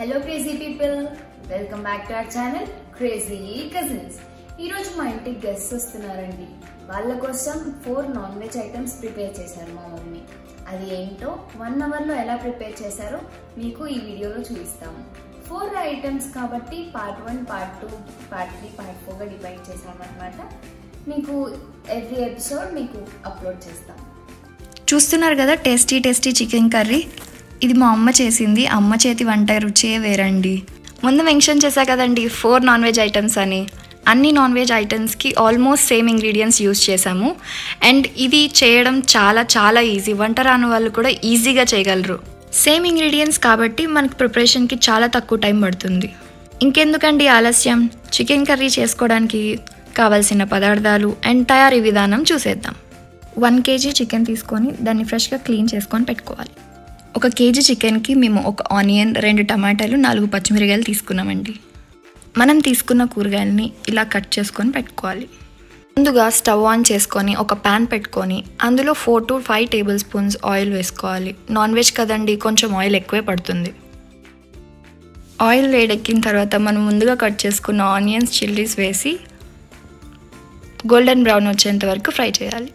hello crazy people welcome back to our channel crazy cousins ఈ రోజు మా ఇంటికి గెస్ట్ వస్తున్నారండి వాళ్ళ కోసం four non veg items prepare చేశారు మా మమ్మీ అది ఏంటో వన్ అవర్ లో ఎలా ప్రిపేర్ చేశారో మీకు ఈ వీడియోలో చూపిస్తాము ఫోర్ ఐటమ్స్ కాబట్టి part one part two part three part four గా డివైడ్ చేసామన్నమాట మీకు ఎవ్రీ ఎపిసోడ్ మీకు అప్లోడ్ చేస్తాం చూస్తున్నారు కదా టేస్టీ టేస్టీ చికెన్ కర్రీ ఇది మా అమ్మ చేసింది అమ్మ చేతి వంట రుచే వేరండి ముందు మెన్షన్ చేశా కదండి ఫోర్ నాన్ వెజ్ ఐటమ్స్ అని అన్ని నాన్ వెజ్ ఐటమ్స్కి ఆల్మోస్ట్ సేమ్ ఇంగ్రీడియంట్స్ యూస్ చేసాము అండ్ ఇది చేయడం చాలా చాలా ఈజీ వంట రాని వాళ్ళు కూడా ఈజీగా చేయగలరు సేమ్ ఇంగ్రీడియంట్స్ కాబట్టి మనకి ప్రిపరేషన్కి చాలా తక్కువ టైం పడుతుంది ఇంకెందుకండి ఆలస్యం చికెన్ కర్రీ చేసుకోవడానికి కావాల్సిన పదార్థాలు అండ్ తయారీ విధానం చూసేద్దాం వన్ కేజీ చికెన్ తీసుకొని దాన్ని ఫ్రెష్గా క్లీన్ చేసుకొని పెట్టుకోవాలి ఒక కేజీ చికెన్కి మేము ఒక ఆనియన్ రెండు టమాటాలు నాలుగు పచ్చిమిరకాయలు తీసుకున్నామండి మనం తీసుకున్న కూరగాయలని ఇలా కట్ చేసుకొని పెట్టుకోవాలి ముందుగా స్టవ్ ఆన్ చేసుకొని ఒక ప్యాన్ పెట్టుకొని అందులో four to five tablespoons oil వేసుకోవాలి నాన్ వెజ్ కదండి కొంచెం ఆయిల్ ఎక్కువే పడుతుంది ఆయిల్ వేడెక్కిన తర్వాత మనం ముందుగా కట్ చేసుకున్న ఆనియన్స్ చిల్లీస్ వేసి గోల్డెన్ బ్రౌన్ వచ్చేంత వరకు ఫ్రై చేయాలి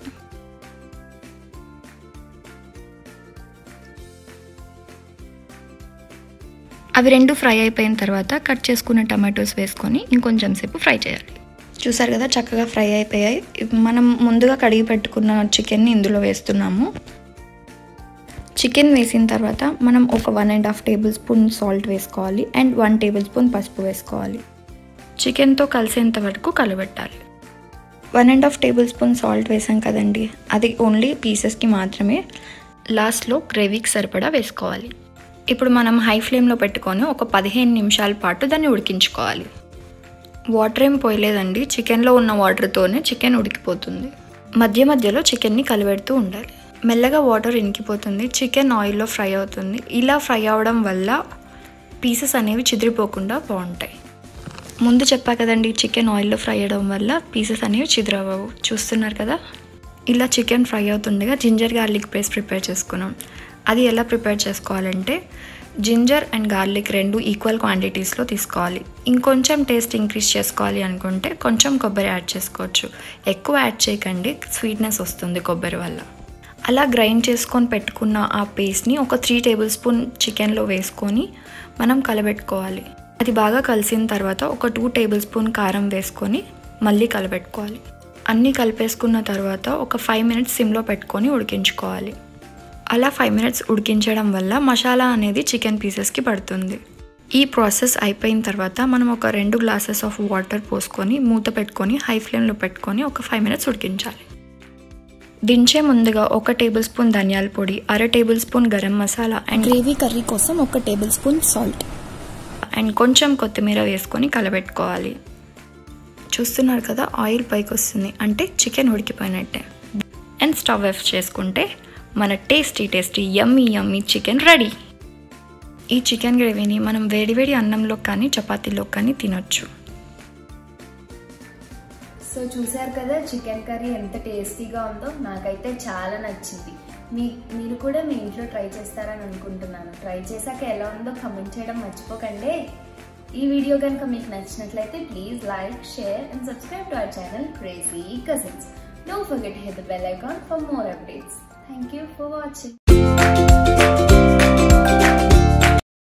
అవి రెండు ఫ్రై అయిపోయిన తర్వాత కట్ చేసుకున్న టమాటోస్ వేసుకొని ఇంకొంచెం సేపు ఫ్రై చేయాలి చూసారు కదా చక్కగా ఫ్రై అయిపోయాయి మనం ముందుగా కడిగి పెట్టుకున్న చికెన్ని ఇందులో వేస్తున్నాము చికెన్ వేసిన తర్వాత మనం ఒక one and half tablespoon salt వేసుకోవాలి అండ్ వన్ టేబుల్ స్పూన్ పసుపు వేసుకోవాలి చికెన్తో కలిసేంత వరకు కలబెట్టాలి one and half tablespoon salt వేసాం కదండి అది ఓన్లీ పీసెస్కి మాత్రమే లాస్ట్లో గ్రేవీకి సరిపడా వేసుకోవాలి ఇప్పుడు మనం హై ఫ్లేమ్లో పెట్టుకొని ఒక పదిహేను నిమిషాల పాటు దాన్ని ఉడికించుకోవాలి వాటర్ ఏం పోయలేదండి చికెన్లో ఉన్న వాటర్తోనే చికెన్ ఉడికిపోతుంది మధ్య మధ్యలో చికెన్ని కలిపెడుతూ ఉండాలి మెల్లగా వాటర్ ఇనికిపోతుంది చికెన్ ఆయిల్లో ఫ్రై అవుతుంది ఇలా ఫ్రై అవడం వల్ల పీసెస్ అనేవి చిదిరిపోకుండా బాగుంటాయి ముందు చెప్పా కదండి చికెన్ ఆయిల్లో ఫ్రై అవ్వడం వల్ల పీసెస్ అనేవి చిదిరవ్వవు చూస్తున్నారు కదా ఇలా చికెన్ ఫ్రై అవుతుండగా జింజర్ గార్లిక్ పేస్ట్ ప్రిపేర్ చేసుకున్నాం అది ఎలా ప్రిపేర్ చేసుకోవాలంటే జింజర్ అండ్ గార్లిక్ రెండు ఈక్వల్ క్వాంటిటీస్లో తీసుకోవాలి ఇంకొంచెం టేస్ట్ ఇంక్రీజ్ చేసుకోవాలి అనుకుంటే కొంచెం కొబ్బరి యాడ్ చేసుకోవచ్చు ఎక్కువ యాడ్ చేయకండి స్వీట్నెస్ వస్తుంది కొబ్బరి వల్ల అలా గ్రైండ్ చేసుకొని పెట్టుకున్న ఆ పేస్ట్ని ఒక త్రీ టేబుల్ స్పూన్ చికెన్లో వేసుకొని మనం కలబెట్టుకోవాలి అది బాగా కలిసిన తర్వాత ఒక టూ టేబుల్ స్పూన్ కారం వేసుకొని మళ్ళీ కలబెట్టుకోవాలి అన్నీ కలిపేసుకున్న తర్వాత ఒక ఫైవ్ మినిట్స్ సిమ్లో పెట్టుకొని ఉడికించుకోవాలి అలా ఫైవ్ మినిట్స్ ఉడికించడం వల్ల మసాలా అనేది చికెన్ పీసెస్కి పడుతుంది ఈ ప్రాసెస్ అయిపోయిన తర్వాత మనం ఒక రెండు గ్లాసెస్ ఆఫ్ వాటర్ పోసుకొని మూత పెట్టుకొని హై ఫ్లేమ్లో పెట్టుకొని ఒక ఫైవ్ మినిట్స్ ఉడికించాలి దించే ముందుగా ఒక టేబుల్ స్పూన్ ధనియాల పొడి అర tablespoon garam masala and gravy curry కోసం ఒక టేబుల్ స్పూన్ సాల్ట్ అండ్ కొంచెం కొత్తిమీర వేసుకొని కలబెట్టుకోవాలి చూస్తున్నారు కదా ఆయిల్ పైకి వస్తుంది అంటే చికెన్ ఉడికిపోయినట్టే అండ్ స్టవ్ ఆఫ్ చేసుకుంటే మన tasty tasty yummy yummy chicken ready ఈ చికెన్ గ్రేవీని మనం వేడివేడి అన్నంలో కానీ చపాతీలో కానీ తినొచ్చు సో చూసారు కదా చికెన్ కర్రీ ఎంత టేస్టీగా ఉందో నాకైతే చాలా నచ్చింది మీ మీరు కూడా మీ ఇంట్లో ట్రై చేస్తారని అనుకుంటున్నాను ట్రై చేశాక ఎలా ఉందో కమెంట్ చేయడం మర్చిపోకండి ఈ వీడియో కనుక మీకు నచ్చినట్లయితే please like share and subscribe to our channel crazy cousins don't forget hit the bell icon for more updates thank you for watching